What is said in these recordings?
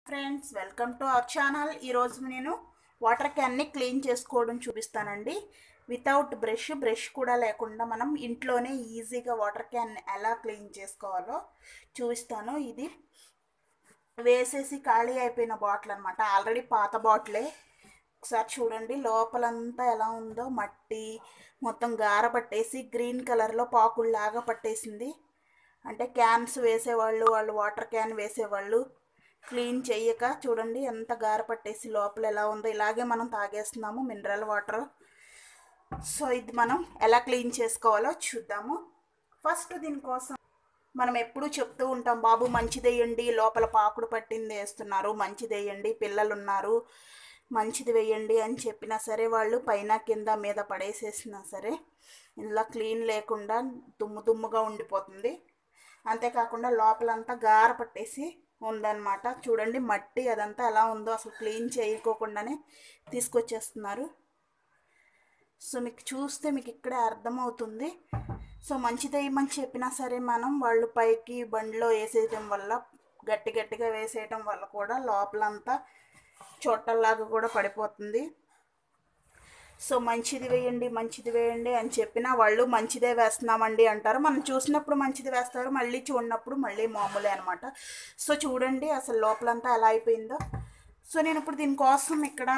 friends welcome to our channel ఈరోజు నేను water క్యాన్ని clean చేసుకోవడం చూపిస్తానండి వితౌట్ బ్రష్ బ్రష్ కూడా లేకుండా మనం ఇంట్లోనే ఈజీగా వాటర్ క్యాన్ ఎలా క్లీన్ చేసుకోవాలో చూపిస్తాను ఇది వేసేసి ఖాళీ అయిపోయిన బాటిల్ అనమాట ఆల్రెడీ పాత బాటిలే ఒకసారి చూడండి లోపలంతా ఎలా ఉందో మట్టి మొత్తం గార పట్టేసి గ్రీన్ కలర్లో పాకుల్లాగా పట్టేసింది అంటే క్యాన్స్ వేసేవాళ్ళు వాళ్ళు వాటర్ క్యాన్ వేసేవాళ్ళు క్లీన్ చెయ్యక చూడండి ఎంత గార పట్టేసి లోపల ఎలా ఉందో ఇలాగే మనం తాగేస్తున్నాము మినరల్ వాటర్ సో ఇది మనం ఎలా క్లీన్ చేసుకోవాలో చూద్దాము ఫస్ట్ దీనికోసం మనం ఎప్పుడూ చెప్తూ ఉంటాం బాబు మంచిదేయండి లోపల పాకుడు పట్టింది వేస్తున్నారు మంచిది వేయండి పిల్లలు ఉన్నారు మంచిది వేయండి అని చెప్పినా సరే వాళ్ళు పైన కింద మీద పడేసేసినా సరే ఇలా క్లీన్ లేకుండా దుమ్ము దుమ్ముగా ఉండిపోతుంది అంతేకాకుండా లోపలంతా గార పట్టేసి ఉందన్నమాట చూడండి మట్టి అదంతా ఎలా ఉందో అసలు క్లీన్ చేయకోకుండానే తీసుకొచ్చేస్తున్నారు సో మీకు చూస్తే మీకు ఇక్కడే అర్థమవుతుంది సో మంచిదేయమని చెప్పినా సరే మనం వాళ్ళు పైకి బండిలో వేసేయటం వల్ల గట్టి గట్టిగా వేసేయటం వల్ల కూడా లోపలంతా చోటల్లాగా కూడా పడిపోతుంది సో మంచిది వేయండి మంచిది వేయండి అని చెప్పినా వాళ్ళు మంచిదే వేస్తున్నామండి అంటారు మనం చూసినప్పుడు మంచిది వేస్తారు మళ్ళీ చూడనప్పుడు మళ్ళీ మామూలే అనమాట సో చూడండి అసలు లోపలంతా ఎలా అయిపోయిందో సో నేను ఇప్పుడు దీనికోసం ఇక్కడ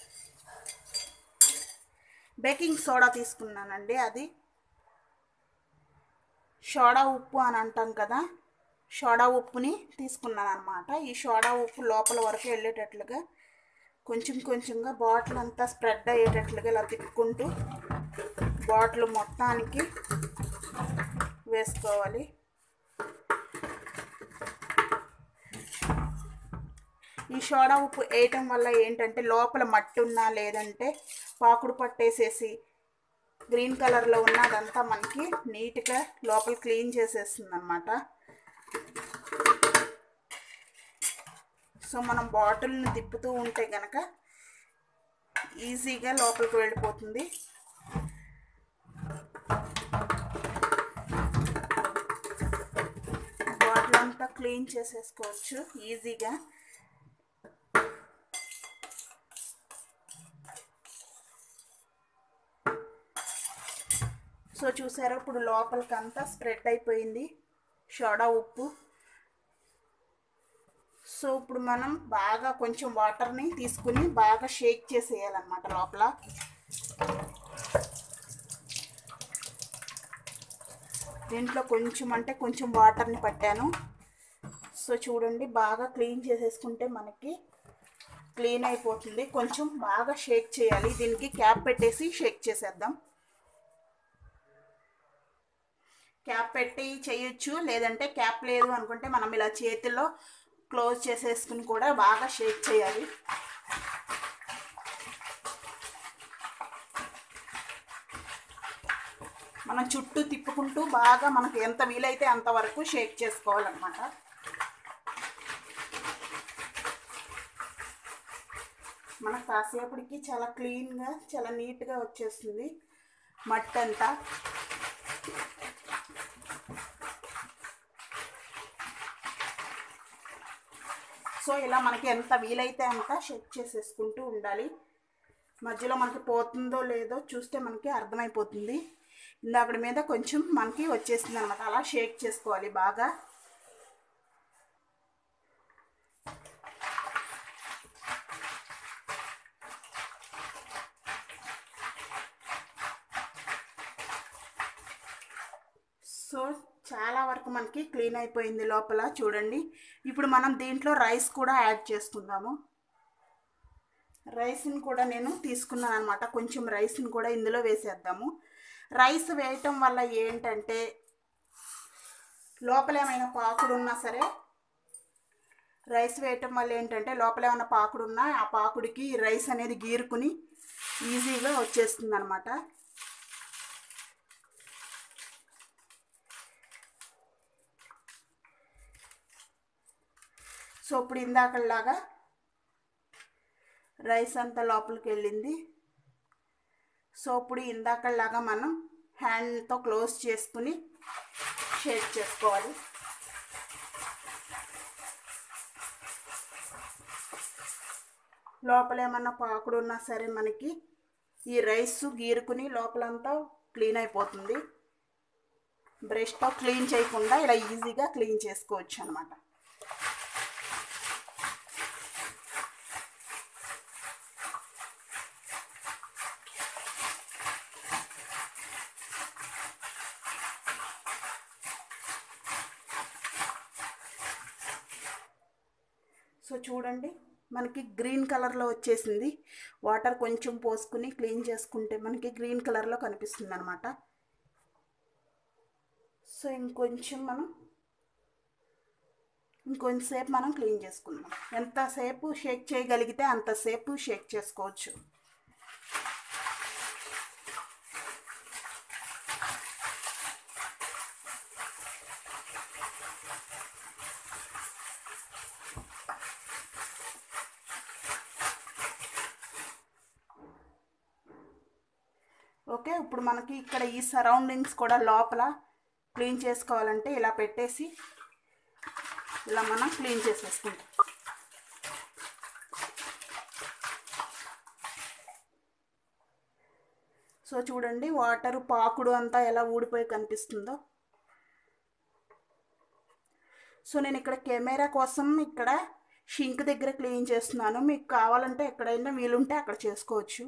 బేకింగ్ సోడా తీసుకున్నానండి అది సోడా ఉప్పు అని అంటాం కదా సోడా ఉప్పుని తీసుకున్నాను అనమాట ఈ సోడా ఉప్పు లోపల వరకు వెళ్ళేటట్లుగా కొంచెం కొంచెంగా బాటిల్ అంతా స్ప్రెడ్ అయ్యేటట్లుగా ఇలా తిప్పుకుంటూ బాటిల్ మొత్తానికి వేసుకోవాలి ఈ సోడా ఉప్పు వేయటం వల్ల ఏంటంటే లోపల మట్టి ఉన్నా లేదంటే పాకుడు పట్టేసేసి గ్రీన్ కలర్లో ఉన్నదంతా మనకి నీట్గా లోపల క్లీన్ చేసేస్తుంది అనమాట సో మనం బాటిల్ని తిప్పుతూ ఉంటే కనుక ఈజీగా లోపలికి వెళ్ళిపోతుంది బాటిల్ అంతా క్లీన్ చేసేసుకోవచ్చు ఈజీగా సో చూసారా ఇప్పుడు లోపలికి అంతా స్ప్రెడ్ అయిపోయింది సోడా ఉప్పు సో ఇప్పుడు మనం బాగా కొంచెం వాటర్ని తీసుకుని బాగా షేక్ చేసేయాలన్నమాట లోపల దీంట్లో కొంచెం అంటే కొంచెం వాటర్ని పట్టాను సో చూడండి బాగా క్లీన్ చేసేసుకుంటే మనకి క్లీన్ అయిపోతుంది కొంచెం బాగా షేక్ చేయాలి దీనికి క్యాప్ పెట్టేసి షేక్ చేసేద్దాం క్యాప్ పెట్టి చేయొచ్చు లేదంటే క్యాప్ లేదు అనుకుంటే మనం ఇలా చేతిలో క్లోజ్ చేసేసుకుని కూడా బాగా షేక్ చేయాలి మనం చుట్టూ తిప్పుకుంటూ బాగా మనకు ఎంత వీలైతే అంతవరకు షేక్ చేసుకోవాలన్నమాట మనకు కాసేపటికి చాలా క్లీన్గా చాలా నీట్గా వచ్చేస్తుంది మట్టి అంతా సో ఇలా మనకి ఎంత వీలైతే అంత షేక్ చేసేసుకుంటూ ఉండాలి మధ్యలో మనకి పోతుందో లేదో చూస్తే మనకి అర్థమైపోతుంది ఇందాకడి మీద కొంచెం మనకి వచ్చేసింది అనమాట అలా షేక్ చేసుకోవాలి బాగా సో చాలా వరకు మనకి క్లీన్ అయిపోయింది లోపల చూడండి ఇప్పుడు మనం దీంట్లో రైస్ కూడా యాడ్ చేసుకుందాము రైస్ని కూడా నేను తీసుకున్నాను అనమాట కొంచెం రైస్ని కూడా ఇందులో వేసేద్దాము రైస్ వేయటం వల్ల ఏంటంటే లోపల ఏమైనా పాకుడు ఉన్నా సరే రైస్ వేయటం వల్ల ఏంటంటే లోపల ఏమైనా పాకుడు ఉన్నా ఆ పాకుడికి రైస్ అనేది గీరుకుని ఈజీగా వచ్చేస్తుంది అనమాట సో ఇప్పుడు ఇందాకలాగా రైస్ అంతా లోపలికి వెళ్ళింది సో ఇప్పుడు ఇందాకలాగా మనం హ్యాండ్తో క్లోజ్ చేసుకుని షేక్ చేసుకోవాలి లోపల ఏమన్నా పాకుడు ఉన్నా సరే మనకి ఈ రైస్ గీరుకుని లోపలంతా క్లీన్ అయిపోతుంది బ్రష్తో క్లీన్ చేయకుండా ఇలా ఈజీగా క్లీన్ చేసుకోవచ్చు అనమాట సో చూడండి మనకి గ్రీన్ కలర్లో వచ్చేసింది వాటర్ కొంచెం పోసుకుని క్లీన్ చేసుకుంటే మనకి గ్రీన్ కలర్లో కనిపిస్తుంది అనమాట సో ఇంకొంచెం మనం ఇంకొంచెంసేపు మనం క్లీన్ చేసుకుందాం ఎంతసేపు షేక్ చేయగలిగితే అంతసేపు షేక్ చేసుకోవచ్చు ఓకే ఇప్పుడు మనకి ఇక్కడ ఈ సరౌండింగ్స్ కూడా లోపల క్లీన్ చేసుకోవాలంటే ఇలా పెట్టేసి ఇలా మనం క్లీన్ చేసేసుకుంటాం సో చూడండి వాటర్ పాకుడు అంతా ఎలా ఊడిపోయి కనిపిస్తుందో సో నేను ఇక్కడ కెమెరా కోసం ఇక్కడ షింక్ దగ్గర క్లీన్ చేస్తున్నాను మీకు కావాలంటే ఎక్కడైనా వీలుంటే అక్కడ చేసుకోవచ్చు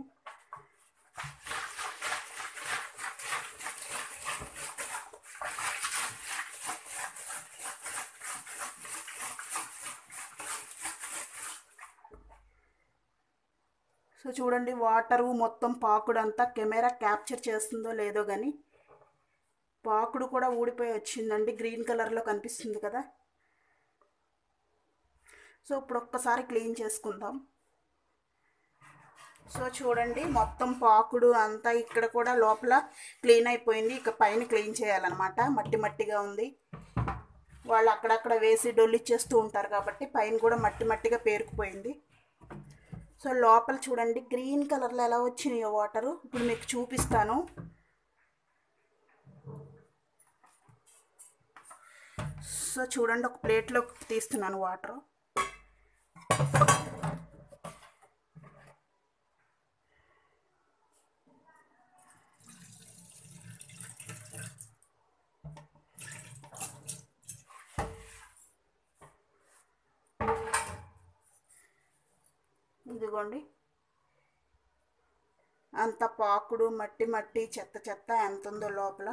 సో చూడండి వాటరు మొత్తం పాకుడు అంతా కెమెరా క్యాప్చర్ చేస్తుందో లేదో కానీ పాకుడు కూడా ఊడిపోయి వచ్చిందండి గ్రీన్ కలర్లో కనిపిస్తుంది కదా సో ఇప్పుడు ఒక్కసారి క్లీన్ చేసుకుందాం సో చూడండి మొత్తం పాకుడు అంతా ఇక్కడ కూడా లోపల క్లీన్ అయిపోయింది ఇక పైన క్లీన్ చేయాలన్నమాట మట్టి మట్టిగా ఉంది వాళ్ళు అక్కడక్కడ వేసి డొల్లిచ్చేస్తూ ఉంటారు కాబట్టి పైన కూడా మట్టి మట్టిగా పేరుకుపోయింది సో లోపల చూడండి గ్రీన్ కలర్లో ఎలా వచ్చినాయో వాటరు ఇప్పుడు మీకు చూపిస్తాను సో చూడండి ఒక ప్లేట్లో తీస్తున్నాను వాటర్ ఇదిగోండి అంత పాకుడు మట్టి మట్టి చెత్త చెత్త ఎంత ఉందో లోపల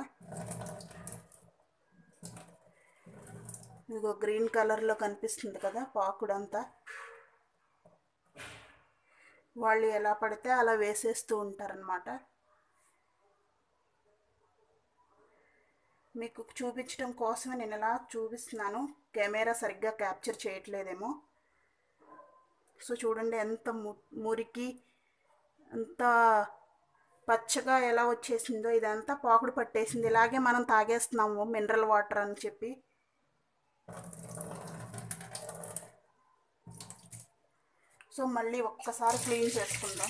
ఇదిగో గ్రీన్ కలర్లో కనిపిస్తుంది కదా పాకుడు అంతా వాళ్ళు ఎలా పడితే అలా వేసేస్తూ ఉంటారనమాట మీకు చూపించడం కోసమే నేను ఇలా చూపిస్తున్నాను కెమెరా సరిగ్గా క్యాప్చర్ చేయట్లేదేమో సో చూడండి ఎంత ము- మురికి ఎంత పచ్చగా ఎలా వచ్చేసిందో ఇదంతా పాకుడు పట్టేసింది ఇలాగే మనం తాగేస్తున్నాము మినరల్ వాటర్ అని చెప్పి సో మళ్ళీ ఒక్కసారి క్లీన్ చేసుకుందాం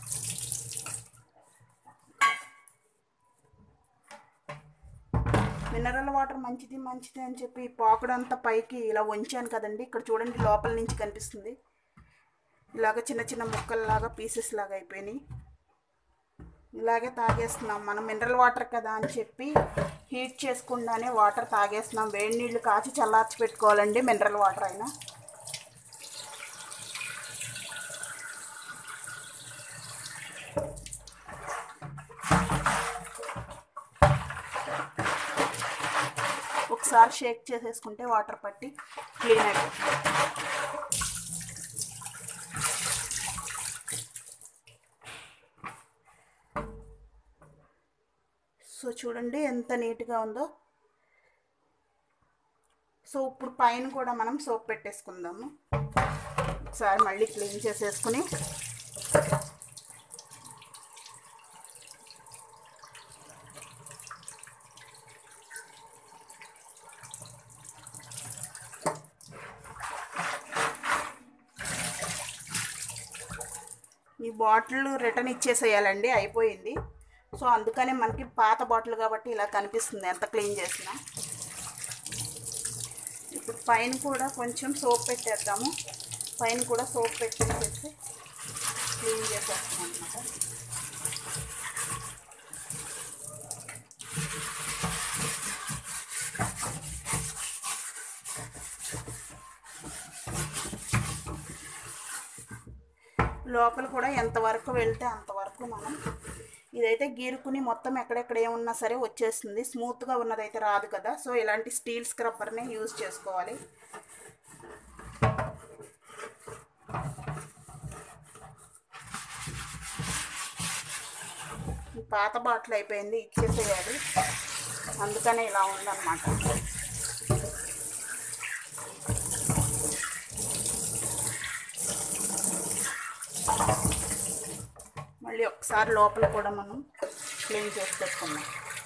మినరల్ వాటర్ మంచిది మంచిది అని చెప్పి పాకుడంతా పైకి ఇలా వంచాను కదండి ఇక్కడ చూడండి లోపల నుంచి కనిపిస్తుంది ఇలాగ చిన్న చిన్న ముక్కల్లాగా పీసెస్ లాగా అయిపోయినాయి ఇలాగే తాగేస్తున్నాం మనం మినరల్ వాటర్ కదా అని చెప్పి హీట్ చేసుకుండానే వాటర్ తాగేస్తున్నాం వేడి నీళ్ళు కాచి చల్లార్చి పెట్టుకోవాలండి మినరల్ వాటర్ అయినా ఒకసారి షేక్ చేసేసుకుంటే వాటర్ పట్టి క్లీన్ అయిపోతుంది సో చూడండి ఎంత నీట్గా ఉందో సో ఇప్పుడు పైన కూడా మనం సోప్ పెట్టేసుకుందాము ఒకసారి మళ్ళీ క్లీన్ చేసేసుకుని ఈ బాటిల్ రిటర్న్ ఇచ్చేసేయాలండి అయిపోయింది సో అందుకనే మనకి పాత బాటిల్ కాబట్టి ఇలా కనిపిస్తుంది ఎంత క్లీన్ చేసినా ఇప్పుడు పైన కూడా కొంచెం సోప్ పెట్టేద్దాము పైన కూడా సోప్ పెట్టేసేసి క్లీన్ చేసేస్తాం అనమాట లోపల కూడా ఎంతవరకు వెళ్తే అంతవరకు మనం ఇదైతే గీరుకుని మొత్తం ఎక్కడెక్కడ ఏమున్నా సరే వచ్చేస్తుంది స్మూత్గా ఉన్నదైతే రాదు కదా సో ఇలాంటి స్టీల్ స్క్రబ్బర్నే యూజ్ చేసుకోవాలి ఈ పాత బాటిల్ అయిపోయింది ఇచ్చేసేయాలి అందుకనే ఇలా ఉందన్నమాట మళ్ళీ ఒకసారి లోపల కూడా మనం క్లీన్ చేసి పెట్టుకున్నాం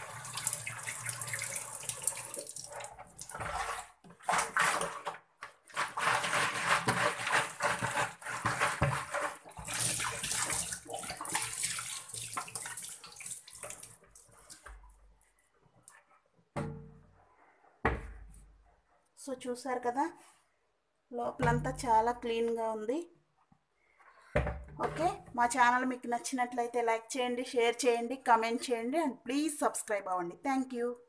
సో చూసారు కదా లోపలంతా చాలా క్లీన్గా ఉంది ఓకే మా ఛానల్ మీకు నచ్చినట్లయితే లైక్ చేయండి షేర్ చేయండి కమెంట్ చేయండి అండ్ ప్లీజ్ సబ్స్క్రైబ్ అవ్వండి థ్యాంక్ యూ